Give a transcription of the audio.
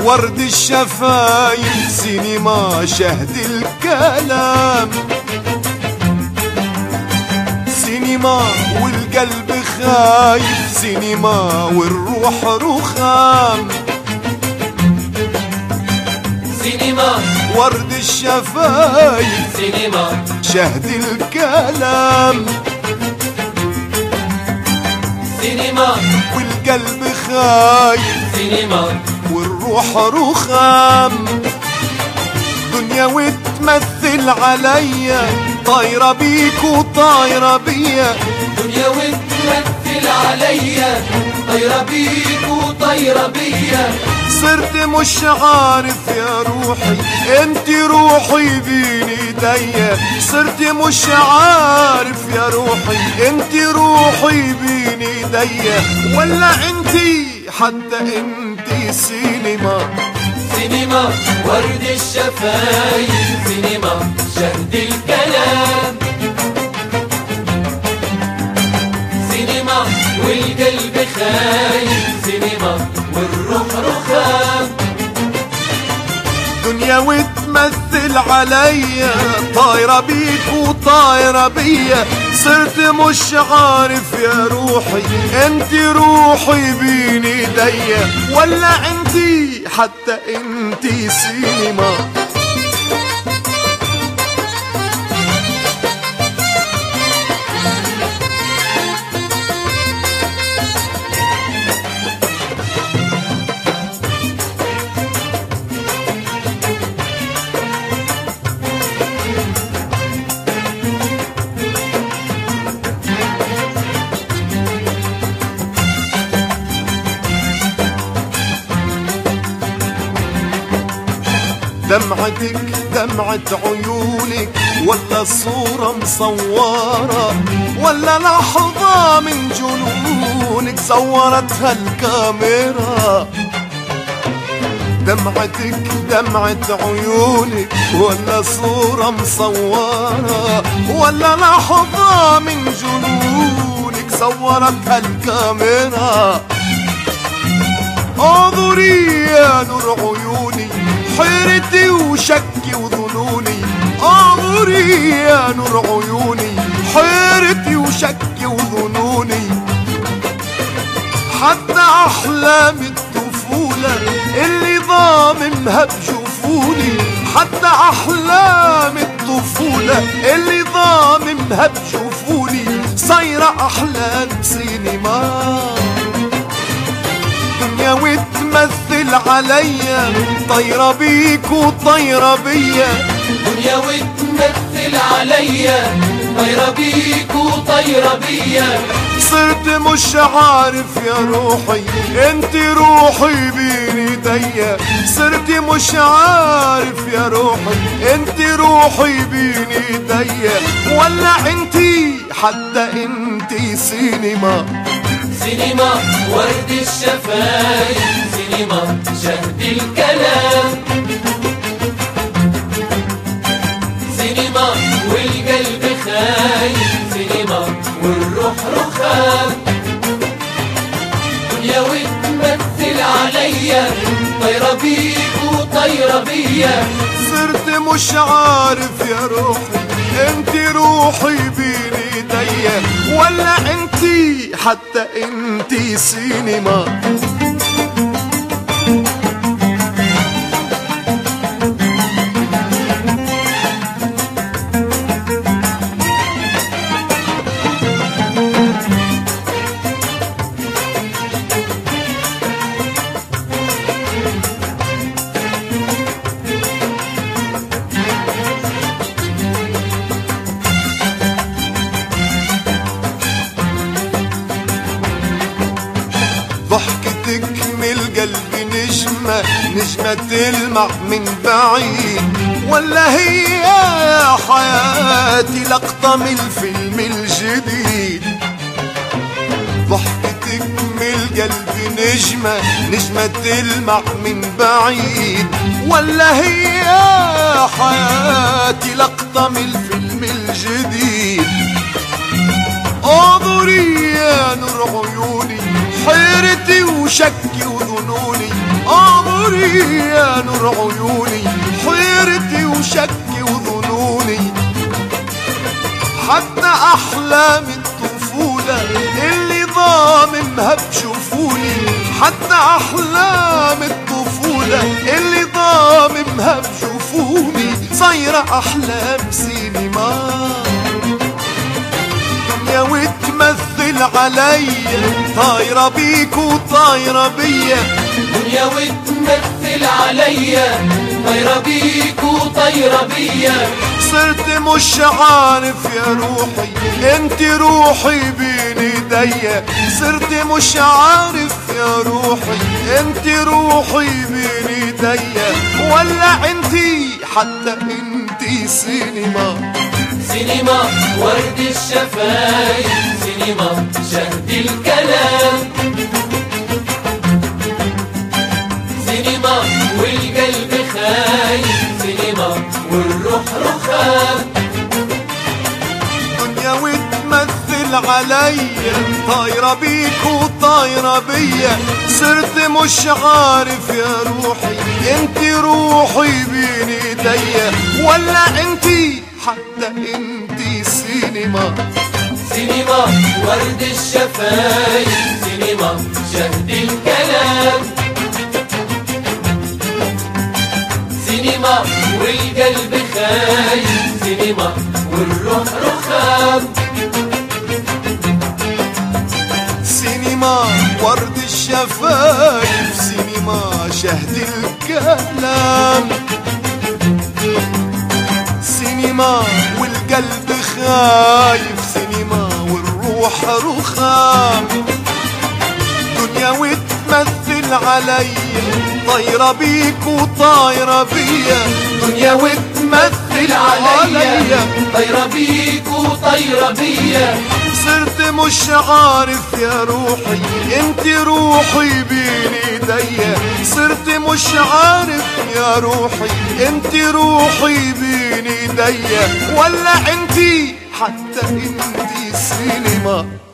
ورد الشفايف سينما شهد الكلام سينما والقلب خايف سينما والروح رخام سينما ورد الشفايف سينما شهد الكلام سينما والقلب خايف سينما والروح رخام دنيا وتمثل عليا طايرة بيك وطايرة بيا دنيا وتمثل عليا طايرة بيك وطايرة بيا صرت مش عارف يا روحي انت روحي بين ايديا صرت مش عارف يا روحي انت روحي بين ايديا ولا انت حتى انت سينما سينما ورد الشفايف سينما شهد الكلام سينما والقلب خايف سينما والروح رخام دنيا وتمثل عليا طايرة بيك وطايرة بيا صرت مش عارف يا روحي انت روحي بين ايديا ولا انت حتى انت سينما دمعتك دمعة عيونك ولا صورة مصورة ولا لحظة من جنونك صورتها الكاميرا دمعتك دمعة عيونك ولا صورة مصورة ولا لحظة من جنونك صورتها الكاميرا انظري يا نور عيوني حيرتي وشكي وظنوني انظري يا نور عيوني حيرتي وشكي وظنوني حتى احلام الطفولة اللي ضاممها بجفوني حتى احلام الطفولة اللي ضاممها بجفوني صايرة احلام سينما الدنيا وتمثل عليا طايرة بيك وطايرة بيا دنيا وتمثل عليا طايرة بيك وطايرة بيا صرت مش عارف يا روحي انت روحي بين ايديا صرت مش عارف يا روحي انت روحي بين ايديا ولا انت حتى انت سينما سينما ورد الشفايف سينما شهد الكلام سينما والقلب خايف سينما والروح رخام دنيا وتمثل عليا طايرة بيك وطايرة بيا صرت مش عارف يا روحي انت روحي بين ايديا ولا انت حتى انت سينما ضحكتك من القلب نجمة نجمة تلمع من بعيد ولا هي يا حياتي لقطة من الفيلم الجديد ضحكتك من القلب نجمة نجمة تلمع من بعيد ولا هي يا حياتي لقطة من الفيلم الجديد انظري يا نور عيوني حيرتي حيرتي وشكي وظنوني عمري يا نور عيوني حيرتي وشكي وظنوني حتى احلام الطفولة اللي ضاممها بشوفوني حتى احلام الطفولة اللي ضاممها بشوفوني صايرة احلام سينما دنيا وتمثل عليا طايرة بيك وطايرة بيا دنيا وتمثل عليا طايرة بيك وطايرة بيا صرت مش عارف يا روحي انت روحي بين ايديا صرت مش عارف يا روحي انت روحي بين ايديا ولا انت حتى انت سينما سينما ورد الشفايف سينما شهد الكلام سينما والقلب خايف سينما والروح رخام دنيا وتمثل عليا طايرة بيك وطايرة بيا صرت مش عارف يا روحي انت روحي بين ايديا ولا انت حتى انت سينما سينما ورد الشفايف سينما شهد الكلام سينما والقلب خايف سينما والروح رخام سينما ورد الشفايف سينما شهد الكلام سينما والقلب خايف سينما والروح رخام دنيا وتمثل عليا طايرة بيك وطايرة بيا دنيا وتمثل عليا طايرة بيك وطايرة بيا صرت مش عارف يا روحي انت روحي بين ايديا صرت مش عارف يا روحي انت روحي بين ايديا ولا انت حتى انت سينما